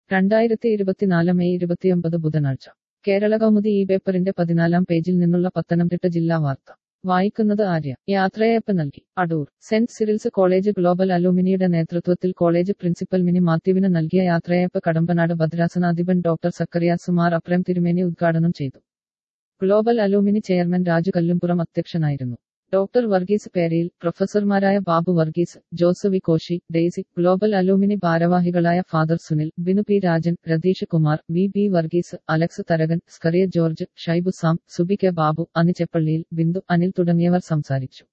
രണ്ടായിരത്തി ഇരുപത്തിനാല് മെയ് ഇരുപത്തിയൊമ്പത് ബുധനാഴ്ച കേരള കൗമുദി ഈ പേപ്പറിന്റെ പതിനാലാം പേജിൽ നിന്നുള്ള പത്തനംതിട്ട ജില്ലാ വാർത്ത വായിക്കുന്നത് ആര്യ യാത്രയയപ്പ് നൽകി Adoor saint Cyril's college global അലൂമിനിയുടെ നേതൃത്വത്തിൽ കോളേജ് പ്രിൻസിപ്പൽ മിനി മാത്യുവിന് നൽകിയ യാത്രയയപ്പ് കടമ്പനാട് ഭദ്രാസനാധിപൻ ഡോക്ടർ സക്കറിയാസ് സുമാർ അപ്രേം തിരുമേനി ഉദ്ഘാടനം ചെയ്തു global alumni chairman Raju Kallumpuram അധ്യക്ഷനായിരുന്നു ഡോക്ടർ വർഗീസ് പേരയിൽ പ്രൊഫസർമാരായ ബാബു വർഗീസ് ജോസഫി കോശി ഡെയ്സി ഗ്ലോബൽ അലൂമിനി ഭാരവാഹികളായ father Sunil Binu P Rajan Ratheesh Kumar V B Varghese Alex Tharakan Scaria George Shaibu Sam Subi K Babu അനിച്ചെപ്പള്ളിയിൽ ബിന്ദു അനിൽ തുടങ്ങിയവർ സംസാരിച്ചു